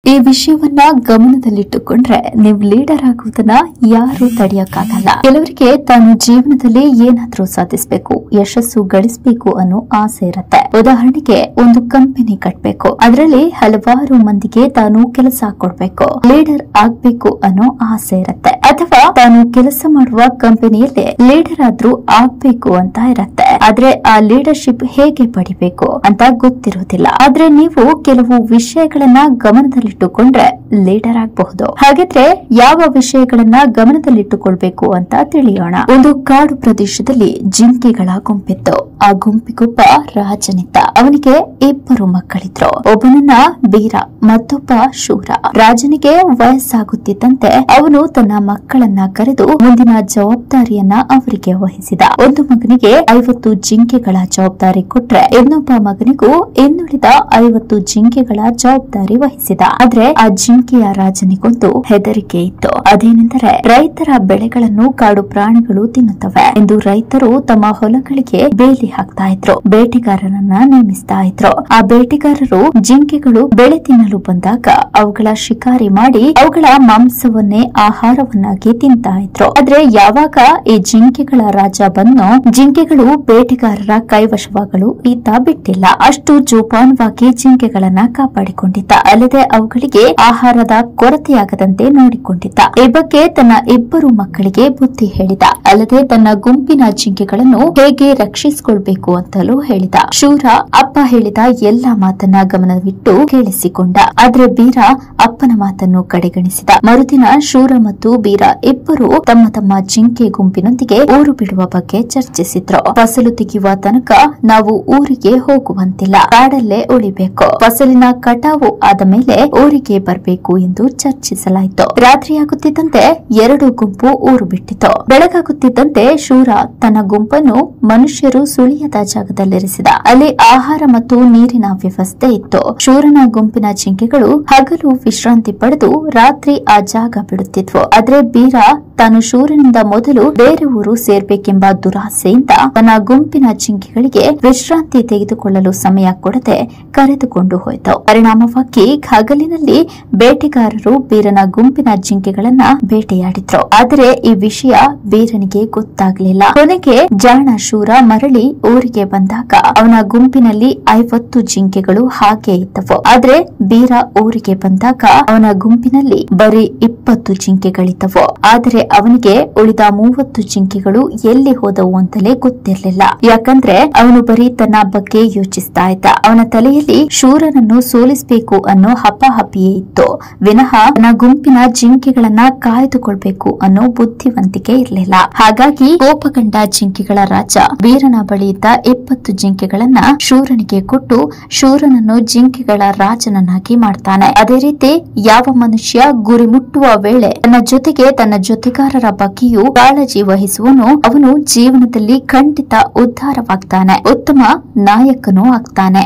ಈ ವಿಷಯವನ್ನ ಗಮನದಲ್ಲಿಟ್ಟುಕೊಂಡ್ರೆ ನೀವು ಲೀಡರ್ ಆಗುವುದನ್ನ ಯಾರು ತಡೆಯಕ್ಕಾಗಲ್ಲ ಕೆಲವರಿಗೆ ತಾನು ಜೀವನದಲ್ಲಿ ಏನಾದ್ರೂ ಸಾಧಿಸಬೇಕು ಯಶಸ್ಸು ಗಳಿಸಬೇಕು ಅನ್ನೋ ಆಸೆ ಇರುತ್ತೆ ಉದಾಹರಣೆಗೆ ಒಂದು ಕಂಪನಿ ಕಟ್ಟಬೇಕು ಅದರಲ್ಲಿ ಹಲವಾರು ಮಂದಿಗೆ ತಾನು ಕೆಲಸ ಕೊಡ್ಬೇಕು ಲೀಡರ್ ಆಗ್ಬೇಕು ಅನ್ನೋ ಆಸೆ ಇರುತ್ತೆ ಅಥವಾ ತಾನು ಕೆಲಸ ಮಾಡುವ ಕಂಪನಿಯಲ್ಲಿ ಲೀಡರ್ ಆದ್ರೂ ಆಗ್ಬೇಕು ಅಂತ ಇರತ್ತೆ ಆದ್ರೆ ಆ ಲೀಡರ್ಶಿಪ್ ಹೇಗೆ ಪಡಿಬೇಕು ಅಂತ ಗೊತ್ತಿರುವುದಿಲ್ಲ ಆದ್ರೆ ನೀವು ಕೆಲವು ವಿಷಯಗಳನ್ನ ಗಮನದಲ್ಲಿಟ್ಟುಕೊಂಡ್ರೆ ಲೀಡರ್ ಆಗಬಹುದು ಹಾಗಿದ್ರೆ ಯಾವ ವಿಷಯಗಳನ್ನ ಗಮನದಲ್ಲಿಟ್ಟುಕೊಳ್ಬೇಕು ಅಂತ ತಿಳಿಯೋಣ ಒಂದು ಕಾಡು ಪ್ರದೇಶದಲ್ಲಿ ಜಿಂಕೆಗಳ ಗುಂಪಿತ್ತು ಆ ಗುಂಪಿಗೊಬ್ಬ ರಾಜನಿದ್ದ ಅವನಿಗೆ ಇಬ್ಬರು ಮಕ್ಕಳಿದ್ರು ಒಬ್ಬನನ್ನ ಬೀರ ಮತ್ತೊಬ್ಬ ಶೂರ ರಾಜನಿಗೆ ವಯಸ್ಸಾಗುತ್ತಿದ್ದಂತೆ ಅವನು ತನ್ನ ಮಕ್ಕಳನ್ನ ಕರೆದು ಮುಂದಿನ ಜವಾಬ್ದಾರಿಯನ್ನ ಅವರಿಗೆ ವಹಿಸಿದ ಒಂದು ಮಗನಿಗೆ ಐವತ್ತು ಜಿಂಕೆಗಳ ಜವಾಬ್ದಾರಿ ಕೊಟ್ರೆ ಇನ್ನೊಬ್ಬ ಮಗನಿಗೂ ಇನ್ನುಳಿದ ಐವತ್ತು ಜಿಂಕೆಗಳ ಜವಾಬ್ದಾರಿ ವಹಿಸಿದ ಆದ್ರೆ ಆ ಜಿಂಕೆಯ ರಾಜನಿಗೊಂದು ಹೆದರಿಕೆ ಇತ್ತು ಅದೇನೆಂದರೆ ರೈತರ ಬೆಳೆಗಳನ್ನು ಕಾಡು ಪ್ರಾಣಿಗಳು ತಿನ್ನುತ್ತವೆ ಎಂದು ರೈತರು ತಮ್ಮ ಹೊಲಗಳಿಗೆ ಬೇಲಿ ಹಾಕ್ತಾ ಇದ್ರು ಬೇಟೆಗಾರರನ್ನ ನೇಮಿಸ್ತಾ ಇದ್ರು ಆ ಬೇಟೆಗಾರರು ಜಿಂಕೆಗಳು ಬೆಳೆ ತಿನ್ನಲು ಬಂದಾಗ ಅವುಗಳ ಶಿಕಾರಿ ಮಾಡಿ ಅವುಗಳ ಮಾಂಸವನ್ನೇ ಆಹಾರವನ್ನಾಗಿ ತಿಂತಾ ಇದ್ರು ಆದ್ರೆ ಯಾವಾಗ ಈ ಜಿಂಕೆಗಳ ರಾಜ ಬಂದೋ ಜಿಂಕೆಗಳು ಬೇಟೆಗಾರರ ಕೈವಶವಾಗಲು ಈತ ಬಿಟ್ಟಿಲ್ಲ ಅಷ್ಟು ಜೋಪಾನವಾಗಿ ಜಿಂಕೆಗಳನ್ನ ಕಾಪಾಡಿಕೊಂಡಿದ್ದ ಅಲ್ಲದೆ ಅವುಗಳಿಗೆ ಆಹಾರದ ಕೊರತೆಯಾಗದಂತೆ ನೋಡಿಕೊಂಡಿದ್ದ ಈ ಬಗ್ಗೆ ತನ್ನ ಇಬ್ಬರು ಮಕ್ಕಳಿಗೆ ಬುದ್ಧಿ ಹೇಳಿದ ಅಲ್ಲದೆ ತನ್ನ ಗುಂಪಿನ ಜಿಂಕೆಗಳನ್ನು ಹೇಗೆ ರಕ್ಷಿಸಿಕೊಳ್ಬೇಕು ಅಂತಲೂ ಹೇಳಿದ ಶೂರ ಅಪ್ಪ ಹೇಳಿದ ಎಲ್ಲಾ ಮಾತನ್ನ ಗಮನವಿಟ್ಟು ಕೇಳಿಸಿಕೊಂಡ ಆದ್ರೆ ಬೀರ ಅಪ್ಪನ ಮಾತನ್ನು ಕಡೆಗಣಿಸಿದ ಮರುದಿನ ಶೂರ ಮತ್ತು ಬೀರ ಇಬ್ಬರು ತಮ್ಮ ತಮ್ಮ ಜಿಂಕೆ ಗುಂಪಿನೊಂದಿಗೆ ಊರು ಬಿಡುವ ಬಗ್ಗೆ ಚರ್ಚಿಸಿದ್ರು ಫಸಲು ತೆಗೆಯುವ ತನಕ ನಾವು ಊರಿಗೆ ಹೋಗುವಂತಿಲ್ಲ ಕಾಡಲ್ಲೇ ಉಳಿಬೇಕು ಫಸಲಿನ ಕಟಾವು ಆದ ಮೇಲೆ ಊರಿಗೆ ಬರಬೇಕು ಎಂದು ಚರ್ಚಿಸಲಾಯಿತು ರಾತ್ರಿಯಾಗುತ್ತಿದ್ದಂತೆ ಎರಡು ಗುಂಪು ಊರು ಬಿಟ್ಟಿತು ಬೆಳಗಾಗುತ್ತಿದ್ದಂತೆ ಶೂರ ತನ್ನ ಗುಂಪನ್ನು ಮನುಷ್ಯರು ಸುಳಿಯದ ಜಾಗದಲ್ಲಿರಿಸಿದ ಅಲ್ಲಿ ಆಹಾರ ಮತ್ತು ನೀರಿನ ವ್ಯವಸ್ಥೆ ಇತ್ತು ಶೂರನ ಗುಂಪಿನ ಜಿಂಕೆಗಳು ಹಗಲು ವಿಶ್ರಾಂತಿ ಪಡೆದು ರಾತ್ರಿ ಆ ಜಾಗ ಬಿಡುತ್ತಿದ್ವು ಆದ್ರೆ ಬೀರ ತಾನು ಶೂರನಿಂದ ಮೊದಲು ಬೇರೆ ಊರು ಸೇರ್ಬೇಕೆಂಬ ದುರಾಸೆಯಿಂದ ತನ್ನ ಗುಂಪಿನ ಜಿಂಕೆಗಳಿಗೆ ವಿಶ್ರಾಂತಿ ತೆಗೆದುಕೊಳ್ಳಲು ಸಮಯ ಕೊಡದೆ ಕರೆದುಕೊಂಡು ಹೋಯಿತು ಪರಿಣಾಮವಾಗಿ ಹಗಲಿನಲ್ಲಿ ಬೇಟೆಗಾರರು ಬೀರನ ಗುಂಪಿನ ಜಿಂಕೆಗಳನ್ನ ಬೇಟೆಯಾಡಿದ್ರು ಆದರೆ ಈ ವಿಷಯ ಬೀರನಿಗೆ ಗೊತ್ತಾಗ್ಲಿಲ್ಲ ಕೊನೆಗೆ ಜಾಣ ಶೂರ ಮರಳಿ ಊರಿಗೆ ಬಂದಾಗ ಅವನ ಗುಂಪಿನಲ್ಲಿ ಐವತ್ತು ಜಿಂಕೆಗಳು ಹಾಗೆ ಇದ್ದವು ಆದ್ರೆ ಬೀರ ಊರಿಗೆ ಬಂದಾಗ ಅವನ ಗುಂಪಿನಲ್ಲಿ ಬರೀ ಇಪ್ಪತ್ತು ಜಿಂಕೆಗಳಿದ್ದವು ಆದರೆ ಅವನಿಗೆ ಉಳಿದ ಮೂವತ್ತು ಜಿಂಕೆಗಳು ಎಲ್ಲಿ ಹೋದವು ಅಂತಲೇ ಗೊತ್ತಿರ್ಲಿಲ್ಲ ಯಾಕಂದ್ರೆ ಅವನು ಬರೀ ತನ್ನ ಬಗ್ಗೆ ಯೋಚಿಸ್ತಾ ಇದ್ದ ಅವನ ತಲೆಯಲ್ಲಿ ಶೂರನನ್ನು ಸೋಲಿಸಬೇಕು ಅನ್ನೋ ಹಪಾಹಪಿಯೇ ಇತ್ತು ವಿನಃ ತನ್ನ ಗುಂಪಿನ ಜಿಂಕೆಗಳನ್ನ ಕಾಯ್ದುಕೊಳ್ಬೇಕು ಅನ್ನೋ ಬುದ್ಧಿವಂತಿಕೆ ಇರಲಿಲ್ಲ ಹಾಗಾಗಿ ಕೋಪಗೊಂಡ ಜಿಂಕೆಗಳ ರಾಜ ವೀರನ ಬಳಿ ಇದ್ದ ಇಪ್ಪತ್ತು ಜಿಂಕೆಗಳನ್ನ ಶೂರನಿಗೆ ಕೊಟ್ಟು ಶೂರನನ್ನು ಜಿಂಕೆಗಳ ರಾಜನನ್ನಾಗಿ ಮಾಡ್ತಾನೆ ಅದೇ ರೀತಿ ಯಾವ ಮನುಷ್ಯ ಗುರಿ ಮುಟ್ಟುವ ವೇಳೆ ತನ್ನ ಜೊತೆಗೆ ತನ್ನ ಜೊತೆಗಾರರ ಬಗ್ಗೆಯೂ ಕಾಳಜಿ ವಹಿಸುವನು ಅವನು ಜೀವನದಲ್ಲಿ ಖಂಡಿತ ಉದ್ಧಾರವಾಗ್ತಾನೆ ಉತ್ತಮ ನಾಯಕನೂ ಆಗ್ತಾನೆ